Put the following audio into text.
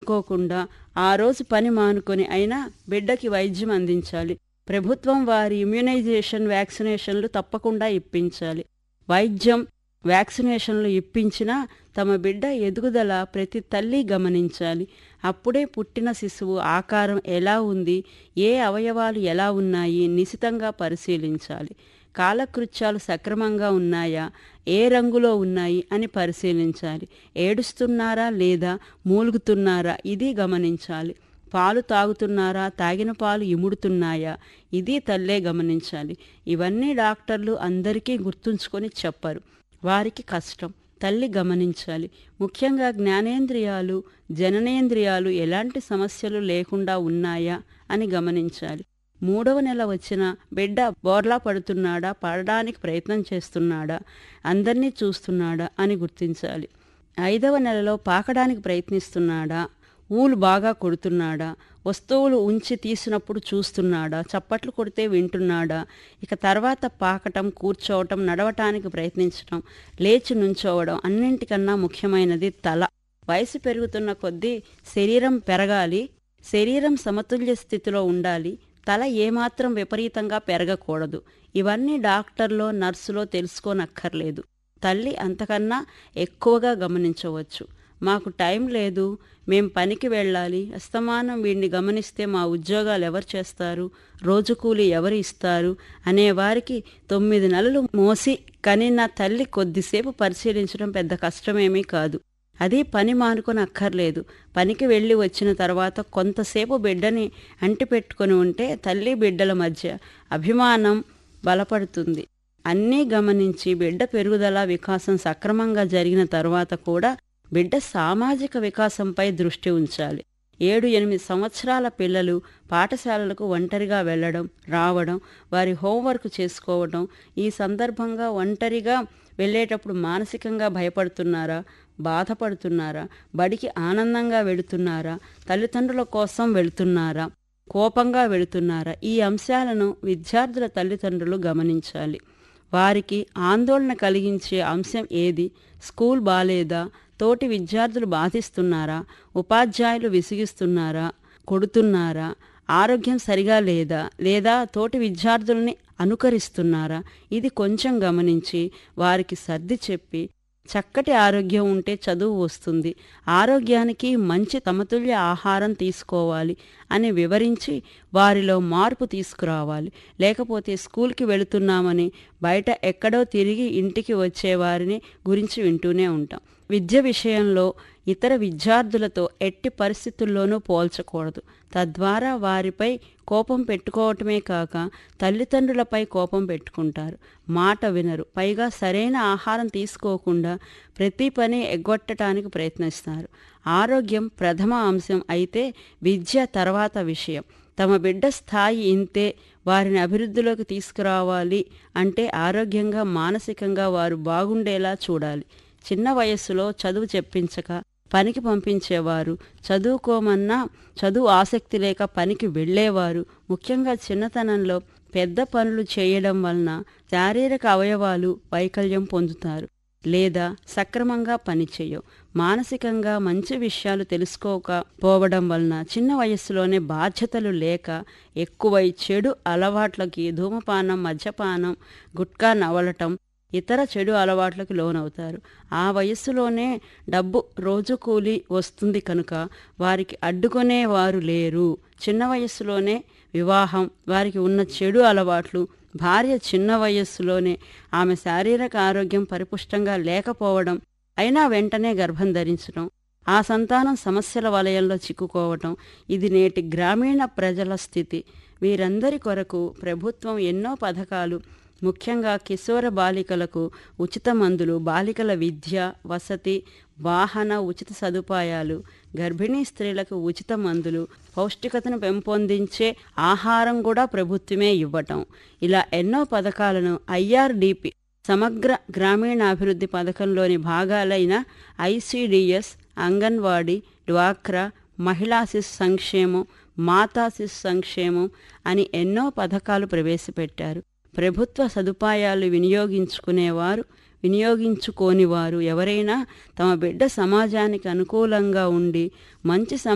అనుకోకుండా ఆ రోజు పని మానుకొని అయినా బిడ్డకి వైద్యం అందించాలి ప్రభుత్వం వారి ఇమ్యునైజేషన్ వ్యాక్సినేషన్లు తప్పకుండా ఇప్పించాలి వైద్యం వ్యాక్సినేషన్లు ఇప్పించినా తమ బిడ్డ ఎదుగుదల ప్రతి తల్లి గమనించాలి అప్పుడే పుట్టిన శిశువు ఆకారం ఎలా ఉంది ఏ అవయవాలు ఎలా ఉన్నాయి నిశితంగా పరిశీలించాలి కాలకృత్యాలు సక్రమంగా ఉన్నాయా ఏ రంగులో ఉన్నాయి అని పరిశీలించాలి ఏడుస్తున్నారా లేదా మూలుగుతున్నారా ఇది గమనించాలి పాలు తాగుతున్నారా తాగిన పాలు ఇముడుతున్నాయా ఇది తల్లే గమనించాలి ఇవన్నీ డాక్టర్లు అందరికీ గుర్తుంచుకొని చెప్పరు వారికి కష్టం తల్లి గమనించాలి ముఖ్యంగా జ్ఞానేంద్రియాలు జననేంద్రియాలు ఎలాంటి సమస్యలు లేకుండా ఉన్నాయా అని గమనించాలి మూడవ నెల వచ్చిన బిడ్డ బోర్లా పడుతున్నాడా పడడానికి ప్రయత్నం చేస్తున్నాడా అందరినీ చూస్తున్నాడా అని గుర్తించాలి ఐదవ నెలలో పాకడానికి ప్రయత్నిస్తున్నాడా ఊలు బాగా కొడుతున్నాడా వస్తువులు ఉంచి తీసినప్పుడు చూస్తున్నాడా చప్పట్లు కొడితే వింటున్నాడా ఇక తర్వాత పాకటం కూర్చోవటం నడవటానికి ప్రయత్నించడం లేచి నుంచోవడం అన్నింటికన్నా ముఖ్యమైనది తల వయసు పెరుగుతున్న కొద్దీ శరీరం పెరగాలి శరీరం సమతుల్య స్థితిలో ఉండాలి తల ఏమాత్రం విపరీతంగా పెరగకూడదు ఇవన్నీ డాక్టర్లో నర్సులో తెలుసుకోనక్కర్లేదు తల్లి అంతకన్నా ఎక్కువగా గమనించవచ్చు మాకు టైం లేదు మేం పనికి వెళ్ళాలి అస్తమానం వీడిని గమనిస్తే మా ఉద్యోగాలు ఎవరు చేస్తారు రోజు కూలి ఎవరు ఇస్తారు అనేవారికి తొమ్మిది నెలలు మోసి కనిన తల్లి కొద్దిసేపు పరిశీలించడం పెద్ద కష్టమేమీ కాదు అది పని మానుకొని అక్కర్లేదు పనికి వెళ్ళి వచ్చిన తర్వాత కొంతసేపు బిడ్డని అంటిపెట్టుకొని ఉంటే తల్లి బిడ్డల మధ్య అభిమానం బలపడుతుంది అన్నీ గమనించి బిడ్డ పెరుగుదల వికాసం సక్రమంగా జరిగిన తర్వాత కూడా బిడ్డ సామాజిక వికాసంపై దృష్టి ఉంచాలి ఏడు ఎనిమిది సంవత్సరాల పిల్లలు పాఠశాలలకు ఒంటరిగా వెళ్ళడం రావడం వారి హోంవర్క్ చేసుకోవడం ఈ సందర్భంగా ఒంటరిగా వెళ్ళేటప్పుడు మానసికంగా భయపడుతున్నారా బాధపడుతున్నారా బడికి ఆనందంగా వెళుతున్నారా తల్లిదండ్రుల కోసం వెళుతున్నారా కోపంగా వెళుతున్నారా ఈ అంశాలను విద్యార్థుల తల్లిదండ్రులు గమనించాలి వారికి ఆందోళన కలిగించే అంశం ఏది స్కూల్ బాలేదా తోటి విద్యార్థులు బాధిస్తున్నారా ఉపాధ్యాయులు విసిగిస్తున్నారా కొడుతున్నారా ఆరోగ్యం సరిగా లేదా లేదా తోటి విద్యార్థుల్ని అనుకరిస్తున్నారా ఇది కొంచెం గమనించి వారికి సర్ది చెప్పి చక్కటి ఆరోగ్యం ఉంటే చదువు వస్తుంది ఆరోగ్యానికి మంచి సమతుల్య ఆహారం తీసుకోవాలి అని వివరించి వారిలో మార్పు తీసుకురావాలి లేకపోతే స్కూల్కి వెళుతున్నామని బయట ఎక్కడో తిరిగి ఇంటికి వచ్చేవారిని గురించి వింటూనే ఉంటాం విద్య విషయంలో ఇతర విద్యార్థులతో ఎట్టి పరిస్థితుల్లోనూ పోల్చకూడదు తద్వారా వారిపై కోపం పెట్టుకోవటమే కాక తల్లిదండ్రులపై కోపం పెట్టుకుంటారు మాట వినరు పైగా సరైన ఆహారం తీసుకోకుండా ప్రతి పని ఎగ్గొట్టడానికి ప్రయత్నిస్తారు ఆరోగ్యం ప్రథమ అంశం అయితే విద్య తర్వాత విషయం తమ బిడ్డ స్థాయి ఇంతే వారిని అభివృద్ధిలోకి తీసుకురావాలి అంటే ఆరోగ్యంగా మానసికంగా వారు బాగుండేలా చూడాలి చిన్న వయస్సులో చదువు చెప్పించక పనికి పంపించేవారు చదువుకోమన్నా చదువు ఆసక్తి లేక పనికి వెళ్ళేవారు ముఖ్యంగా చిన్నతనంలో పెద్ద పనులు చేయడం వలన శారీరక అవయవాలు వైకల్యం పొందుతారు లేదా సక్రమంగా పనిచేయవు మానసికంగా మంచి విషయాలు తెలుసుకోకపోవడం వలన చిన్న వయస్సులోనే బాధ్యతలు లేక ఎక్కువై చెడు అలవాట్లకి ధూమపానం మద్యపానం గుట్కా నవలటం ఇతర చెడు అలవాట్లకు లోనవుతారు ఆ వయస్సులోనే డబ్బు రోజు కూలి వస్తుంది కనుక వారికి అడ్డుకునే వారు లేరు చిన్న వయస్సులోనే వివాహం వారికి ఉన్న చెడు అలవాట్లు భార్య చిన్న వయస్సులోనే ఆమె శారీరక ఆరోగ్యం పరిపుష్టంగా లేకపోవడం అయినా వెంటనే గర్భం ధరించడం ఆ సంతానం సమస్యల వలయంలో చిక్కుకోవటం ఇది నేటి గ్రామీణ ప్రజల స్థితి వీరందరి కొరకు ప్రభుత్వం ఎన్నో పథకాలు ముఖ్యంగా కిశోర బాలికలకు ఉచిత మందులు బాలికల విద్య వసతి వాహన ఉచిత సదుపాయాలు గర్భిణీ స్త్రీలకు ఉచిత మందులు పౌష్టికతను పెంపొందించే ఆహారం కూడా ప్రభుత్వమే ఇవ్వటం ఇలా ఎన్నో పథకాలను ఐఆర్డిపి సమగ్ర గ్రామీణాభివృద్ధి పథకంలోని భాగాలైన ఐసిడిఎస్ అంగన్వాడీ డ్వాక్రా మహిళా శిశు సంక్షేమం మాతా శిశు సంక్షేమం అని ఎన్నో పథకాలు ప్రవేశపెట్టారు ప్రభుత్వ సదుపాయాలు వినియోగించుకునేవారు వినియోగించుకోని వారు ఎవరైనా తమ బిడ్డ సమాజానికి అనుకూలంగా ఉండి మంచి